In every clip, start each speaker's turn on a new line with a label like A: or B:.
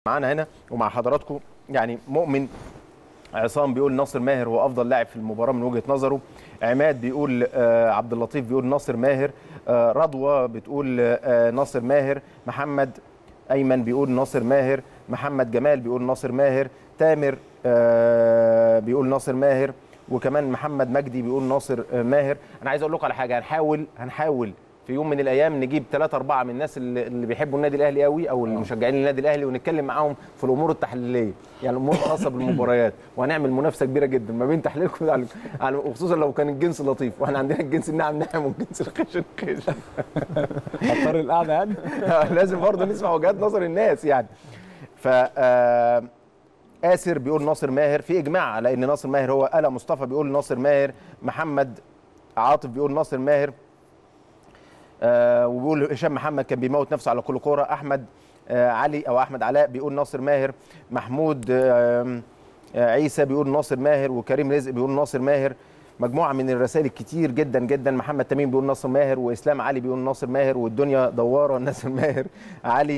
A: معانا هنا ومع حضراتكم يعني مؤمن عصام بيقول ناصر ماهر هو افضل لاعب في المباراه من وجهه نظره عماد بيقول آه عبد اللطيف بيقول ناصر ماهر آه رضوى بتقول آه ناصر ماهر محمد ايمن بيقول ناصر ماهر محمد جمال بيقول ناصر ماهر تامر آه بيقول ناصر ماهر وكمان محمد مجدي بيقول ناصر آه ماهر انا عايز اقول لكم على حاجه هنحاول هنحاول في يوم من الايام نجيب ثلاثة أربعة من الناس اللي, اللي بيحبوا النادي الاهلي قوي او المشجعين للنادي الاهلي ونتكلم معاهم في الامور التحليليه يعني الامور الخاصه بالمباريات وهنعمل منافسه كبيره جدا ما بين تحليلكم على على- وخصوصا لو كان الجنس لطيف واحنا عندنا الجنس الناعم ناعم والجنس الخشن خشن
B: هضطر القعده يعني
A: لازم برضه نسمع وجهات نظر الناس يعني ف آه، آسر بيقول ناصر ماهر في اجماع على ان ناصر ماهر هو الا مصطفى بيقول ناصر ماهر محمد عاطف بيقول ناصر ماهر آه وبيقول هشام محمد كان بيموت نفسه على كل كوره احمد آه علي او احمد علاء بيقول ناصر ماهر محمود آه آه عيسى بيقول ناصر ماهر وكريم رزق بيقول ناصر ماهر مجموعه من الرسائل الكتير جدا جدا محمد تميم بيقول ناصر ماهر واسلام علي بيقول ناصر ماهر والدنيا دواره ناصر ماهر علي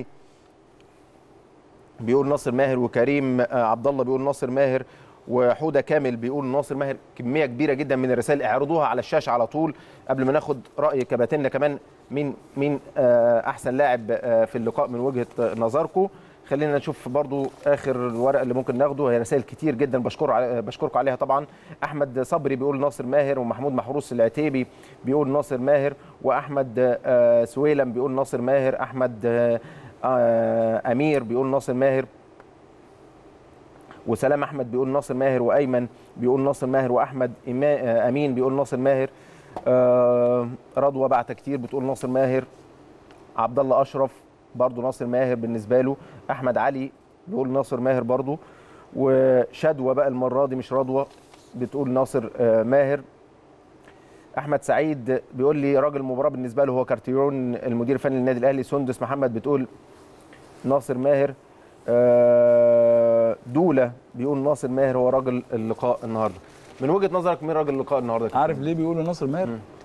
A: بيقول ناصر ماهر وكريم آه، عبد الله بيقول ناصر ماهر وحوده كامل بيقول ناصر ماهر كميه كبيره جدا من الرسائل اعرضوها على الشاشه على طول قبل ما ناخد راي كباتننا كمان مين مين آه، احسن لاعب آه، في اللقاء من وجهه نظركم خلينا نشوف برضو اخر ورقه اللي ممكن ناخده هي رسائل كتير جدا بشكر على- بشكركم عليها طبعا احمد صبري بيقول ناصر ماهر ومحمود محروس العتيبي بيقول ناصر ماهر واحمد آه، سويلم بيقول ناصر ماهر احمد آه، آه، امير بيقول ناصر ماهر وسلام احمد بيقول ناصر ماهر وايمن بيقول ناصر ماهر واحمد إما- آه، امين بيقول ناصر ماهر آه، رضوى بعت كتير بتقول ناصر ماهر عبد الله اشرف برضو ناصر ماهر بالنسبه له احمد علي بيقول ناصر ماهر برضو وشدوى بقى المره دي مش رضوى بتقول ناصر آه، ماهر احمد سعيد بيقول لي راجل المباراه بالنسبه له هو كارتيرون المدير الفني للنادي الاهلي سندس محمد بتقول ناصر ماهر آه، دوله بيقول ناصر ماهر هو راجل اللقاء النهارده من وجهه نظرك مين راجل اللقاء النهارده
B: عارف ليه بيقولوا ناصر ماهر؟